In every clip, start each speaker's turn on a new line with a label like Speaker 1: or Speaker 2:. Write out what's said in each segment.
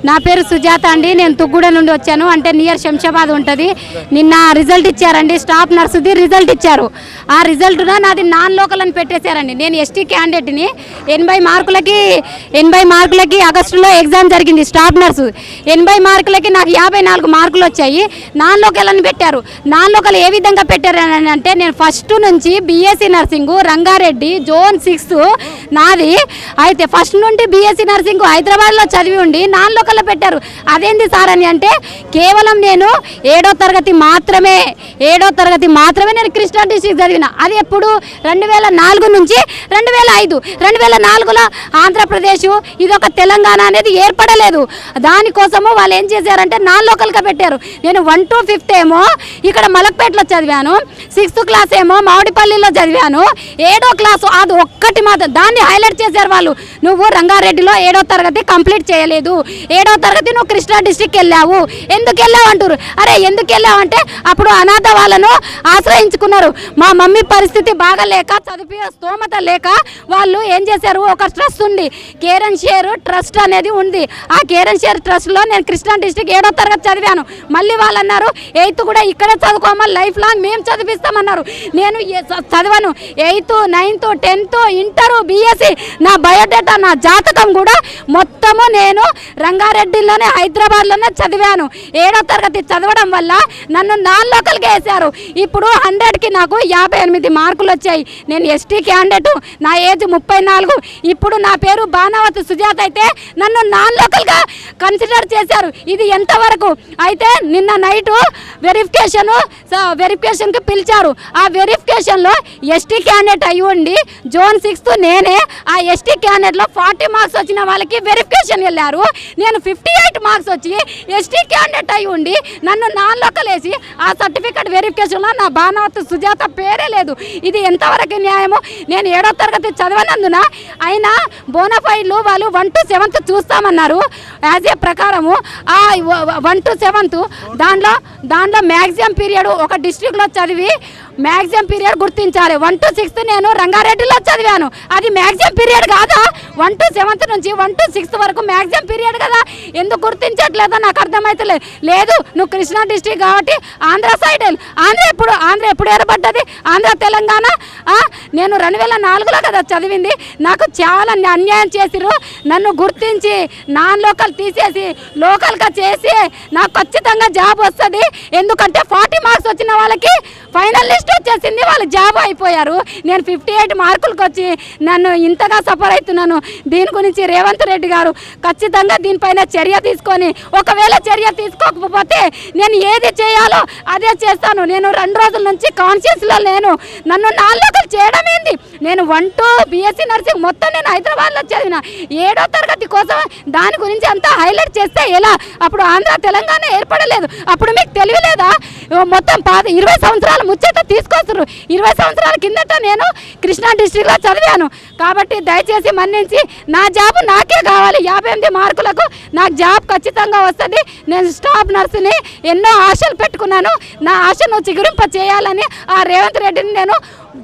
Speaker 1: నా పేరు సుజాత అండి నేను తుగ్గూడ నుండి వచ్చాను అంటే నియర్ శంషాబాద్ ఉంటుంది నిన్న రిజల్ట్ ఇచ్చారండి స్టాఫ్ నర్సుది రిజల్ట్ ఇచ్చారు ఆ రిజల్ట్న నాది నాన్ లోకల్ అని పెట్టేశారండి నేను ఎస్టీ క్యాండిడేట్ని ఎనభై మార్కులకి ఎనభై మార్కులకి ఆగస్టులో ఎగ్జామ్ జరిగింది స్టాఫ్ నర్సు ఎనభై మార్కులకి నాకు యాభై నాలుగు మార్కులు వచ్చాయి నాన్ లోకల్ అని పెట్టారు నాన్ లోకల్ ఏ విధంగా పెట్టారు అని అంటే నేను ఫస్ట్ నుంచి BSc nursing Rangareddy zone six నాది అయితే ఫస్ట్ నుండి బీఎస్సీ నర్సింగ్ హైదరాబాద్లో చదివి ఉండి నాన్ లోకల్లో పెట్టారు అదేంటి సార్ అని అంటే కేవలం నేను ఏడో తరగతి మాత్రమే ఏడో తరగతి మాత్రమే నేను కృష్ణా డిస్టిక్ చదివిన అది ఎప్పుడు రెండు వేల నాలుగు నుంచి రెండు వేల ఐదు రెండు వేల నాలుగులో ఆంధ్రప్రదేశ్ ఇది ఒక తెలంగాణ అనేది ఏర్పడలేదు దానికోసము వాళ్ళు ఏం చేశారంటే నాన్ లోకల్గా పెట్టారు నేను వన్ టు ఫిఫ్త్ ఏమో ఇక్కడ మలక్పేటలో చదివాను సిక్స్త్ క్లాస్ ఏమో మామిడిపల్లిలో చదివాను ఏడో క్లాసు అది ఒక్కటి మాత్రం దాన్ని హైలైట్ చేశారు వాళ్ళు నువ్వు రంగారెడ్డిలో ఏడో తరగతి కంప్లీట్ చేయలేదు ఏడో తరగతి నువ్వు కృష్ణా డిస్టిక్ వెళ్ళావు ఎందుకు వెళ్ళావు అంటారు అరే ఎందుకు వెళ్ళావు అంటే అప్పుడు అనాథ వాళ్ళను ఆశ్రయించుకున్నారు మా మమ్మీ పరిస్థితి బాగలేక చదివి స్తోమత లేక వాళ్ళు ఏం చేశారు ఒక ట్రస్ట్ ఉంది కేరన్ షేర్ ట్రస్ట్ అనేది ఉంది ఆ కేరన్ షేర్ ట్రస్ట్లో నేను కృష్ణా డిస్టిక్ ఏడో తరగతి చదివాను మళ్ళీ వాళ్ళు అన్నారు ఎయిత్ కూడా ఇక్కడే చదువుకోమా లైఫ్ లాంగ్ మేము చదివిస్తామన్నారు నేను ఏ- చ- చదివాను eighth ninth tenth inter BSc నా బయోడేటా నా జాతకం కూడా మొత్తము నేను రంగారెడ్డిలోనే హైదరాబాద్లోనే చదివాను ఏడో తరగతి చదవడం వల్ల నన్ను నాన్ లోకల్గా వేశారు ఇప్పుడు హండ్రెడ్కి నాకు యాభై ఎనిమిది మార్కులు వచ్చాయి నేను ఎస్టీ క్యాండిడేట్ నా ఏజ్ ముప్పై నాలుగు ఇప్పుడు నా పేరు బాణావతి సుజాత అయితే నన్ను నాన్ లోకల్గా కన్సిడర్ చేశారు ఇది ఎంతవరకు అయితే నిన్న నైటు వెరిఫికేషన్ వెరిఫికేషన్కి పిలిచారు ఆ వెరిఫికేషన్లో ఎస్టీ క్యాండిడేట్ అయి ఉండి జోన్ సిక్స్త్ నేనే ఆ ఎస్టీ క్యాండిడేట్లో ఫార్టీ మార్క్స్ వచ్చిన వాళ్ళకి వెరిఫికేషన్ వెళ్ళారు నేను ఫిఫ్టీ ఎయిట్ మార్క్స్ వచ్చి ఎస్టీ క్యాండిడేట్ అయి ఉండి నన్ను నాన్ లోకల్ వేసి ఆ సర్టిఫికేట్ వెరిఫికేషన్లో నా బాణవతి సుజాత పేరే లేదు ఇది ఎంతవరకు న్యాయము నేను ఏడో తరగతి చదవనందున అయినా బోనఫైడ్లు వాళ్ళు వన్ టు సెవెంత్ చూస్తామన్నారు యాజ్ ఏ ప్రకారము ఆ వన్ టు సెవెంత్ దాంట్లో దాంట్లో మ్యాక్సిమం పీరియడ్ ఒక డిస్ట్రిక్ట్లో చదివి మ్యాక్సిమం పీరియడ్ గుర్తించాలి వన్ టు సిక్స్త్ నేను రంగారెడ్డిలో చదివాను అది మ్యాక్సిమం పీరియడ్ కాదా వన్ టు సెవెంత్ నుంచి వన్ టు సిక్స్త్ వరకు మ్యాక్సిమం పీరియడ్ కదా ఎందుకు గుర్తించట్లేదో నాకు అర్థమవుతలేదు లేదు నువ్వు కృష్ణా డిస్ట్రిక్ట్ కాబట్టి ఆంధ్ర సైడ్ వెళ్ళు. ఆంధ్ర ఎప్పుడు ఆంధ్ర ఎప్పుడు ఏర్పడ్డది ఆంధ్ర తెలంగాణ ఆ, నేను రెండు వేల నాలుగులో కదా చదివింది నాకు చాలా అన్యాయం చేసిరు నన్ను గుర్తించి నాన్ లోకల్ తీసేసి లోకల్గా చేసి నాకు ఖచ్చితంగా జాబ్ వస్తుంది ఎందుకంటే ఫార్టీ మార్క్స్ వచ్చిన వాళ్ళకి ఫైనల్ లిస్ట్ వచ్చేసింది వాళ్ళు జాబ్ అయిపోయారు నేను ఫిఫ్టీ ఎయిట్ మార్కులకు వచ్చి నన్ను ఇంతగా సఫర్ అవుతున్నాను దీని గురించి రేవంత్ రెడ్డి గారు ఖచ్చితంగా దీనిపైన చర్య తీసుకొని ఒకవేళ చర్య తీసుకోకపోతే నేను ఏది చేయాలో అదే చేస్తాను నేను రెండు రోజుల నుంచి కాన్షియస్లో లేను నన్ను నాలుగలు చేయడం ఏంది నేను వన్ టూ బీఎస్సీ నర్సింగ్ మొత్తం నేను హైదరాబాద్లో చదివిన ఏడో తరగతి కోసం దాని గురించి అంతా హైలైట్ చేస్తే ఎలా అప్పుడు ఆంధ్ర తెలంగాణ ఏర్పడలేదు అప్పుడు మీకు తెలియలేదా ఓ మొత్తం పాత ఇరవై సంవత్సరాల ముచ్చట తీసుకొస్తారు ఇరవై సంవత్సరాల కిందట నేను కృష్ణా డిస్టిక్లో చదివాను కాబట్టి దయచేసి మన్నించి నా జాబ్ నాకే కావాలి యాభై ఎనిమిది మార్కులకు నాకు జాబ్ ఖచ్చితంగా వస్తుంది నేను స్టాఫ్ నర్సుని ఎన్నో ఆశలు పెట్టుకున్నాను నా ఆశను చిగురింప చేయాలని ఆ రేవంత్ రెడ్డిని నేను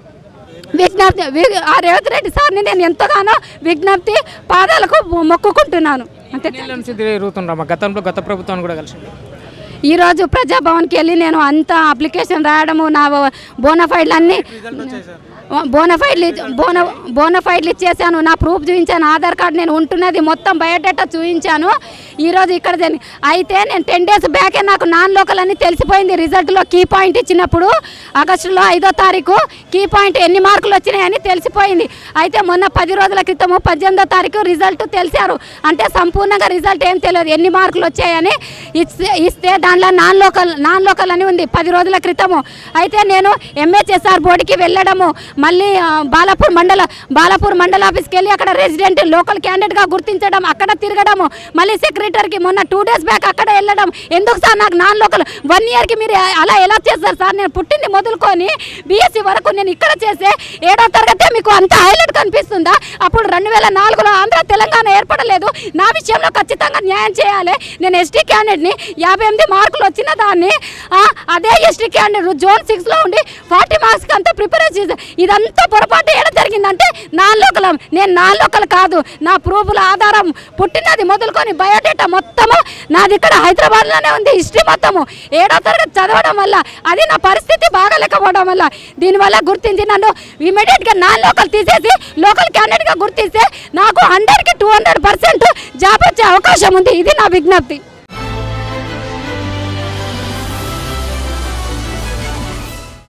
Speaker 1: విజ్ఞప్తి వి- ఆ రేవంత్ రెడ్డి సార్ని నేను ఎంతగానో విజ్ఞప్తి పాదాలకు మొక్కుకుంటున్నాను అంతే
Speaker 2: ఎన్నేళ్ళ నుంచి తిరుగుతుండ్రమ్మా గతంలో గత ప్రభుత్వాన్ని కూడా కలిసి
Speaker 1: ఈరోజు ప్రజాభవన్కి వెళ్ళి నేను అంత అప్లికేషన్ రాయడము నా బోనఫైడ్లు అన్నీ బోనఫైడ్లు బోన బోనఫైడ్లు ఇచ్చేసాను నా ప్రూఫ్ చూపించాను ఆధార్ కార్డు నేను ఉంటున్నది మొత్తం బయోడేటా చూపించాను ఈరోజు ఇక్కడ జరి- అయితే నేను టెన్ డేస్ బ్యాకే నాకు నాన్ లోకల్ అని తెలిసిపోయింది రిజల్ట్లో కీ పాయింట్ ఇచ్చినప్పుడు ఆగస్టులో ఐదో తారీఖు కీ పాయింట్ ఎన్ని మార్కులు వచ్చినాయని తెలిసిపోయింది అయితే మొన్న పది రోజుల క్రితము పద్దెనిమిదో తారీఖు రిజల్ట్ తెలిసారు అంటే సంపూర్ణంగా రిజల్ట్ ఏం తెలియదు ఎన్ని మార్కులు వచ్చాయని ఇస్తే ఇస్తే దాంట్లో నాన్ లోకల్ నాన్ లోకల్ అని ఉంది పది రోజుల క్రితము అయితే నేను ఎంహెచ్ఎస్ఆర్ బోర్డుకి వెళ్ళడము మళ్ళీ ఆ, బాలాపూర్ మండల బాలాపూర్ మండల ఆఫీస్కి వెళ్ళి అక్కడ రెసిడెంట్ లోకల్ క్యాండిడేట్గా గుర్తించడం అక్కడ తిరగడము మళ్ళీ సెక్రటరీకి మొన్న టూ డేస్ బ్యాక్ అక్కడ వెళ్ళడం ఎందుకు సార్ నాకు నాన్ లోకల్ వన్ ఇయర్కి మీరు అలా ఎలా చేస్తారు సార్ నేను పుట్టింది మొదలుకొని బీఎస్సీ వరకు నేను ఇక్కడ చేసే ఏడో తరగతే మీకు అంత హైలైట్ కనిపిస్తుందా అప్పుడు రెండు వేల నాలుగులో ఆంధ్ర తెలంగాణ ఏర్పడలేదు నా విషయంలో ఖచ్చితంగా న్యాయం చేయాలి నేను ఎస్టీ క్యాండిడేట్ని యాభై ఎనిమిది మార్కులు వచ్చిన దాన్ని ఆ, అదే ఎస్టీ క్యాండిడేట్ జోన్ సిక్స్లో ఉండి ఫార్టీ మార్క్స్కి అంతా ప్రిపేర్ చేసి ఇది ఇదంతా పొరపాటు ఏడ జరిగిందంటే నాన్ లోకల్ నేను నాన్ లోకల్ కాదు నా ప్రూఫ్ల ఆధారం పుట్టినది మొదలుకొని బయోడేటా మొత్తము నాది ఇక్కడ హైదరాబాద్లోనే ఉంది హిస్టరీ మొత్తము ఏడో తరగతి చదవడం వల్ల అది నా పరిస్థితి బాగాలేకపోవడం వల్ల దీనివల్ల గుర్తించి నన్ను ఇమీడియట్గా నాన్ లోకల్ తీసేసి లోకల్ క్యాండిడేట్గా గుర్తిస్తే నాకు హండ్రెడ్కి టూ హండ్రెడ్ పర్సెంట్ జాబ్ వచ్చే అవకాశం ఉంది ఇది నా విజ్ఞప్తి